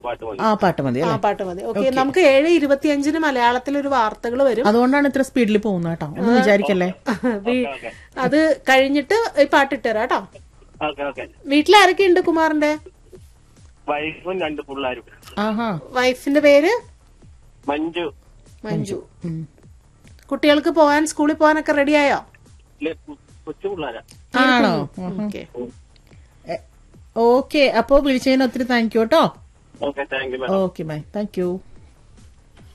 പാട്ട് മതി ആ പാട്ട് മതി ആ അല്ലേ പാട്ട് മതി ഓക്കെ നമുക്ക് ഏഴ് ഇരുപത്തിയഞ്ചിന് മലയാളത്തിൽ ഒരു വാർത്തകൾ വരും അതുകൊണ്ടാണ് ഇത്ര സ്പീഡിൽ പോകുന്നത് കേട്ടോ ഒന്നും വിചാരിക്കല്ലേ വീ- അത് കഴിഞ്ഞിട്ട് ഈ പാട്ട് ഇട്ടുതരാം കേട്ടോ ഓക്കെ ഓക്കെ വീട്ടിലാരൊക്കെ ഉണ്ട് കുമാറിന്റെ വൈഫും രണ്ട് പിള്ളേരും ആഹാ വൈഫിന്റെ പേര് മഞ്ജു മഞ്ജു ഉം. കുട്ടികൾക്ക് പോകാൻ സ്കൂളിൽ പോകാനൊക്കെ റെഡിയായോ ഇല്ലേ, കൊ- കൊച്ചു പിള്ളേരാ ആണോ ഓക്കെ ഓക്കെ അപ്പോ വിളിച്ചതിന് ഒത്തിരി താങ്ക് യു കേട്ടോ okay thank you okay bye thank U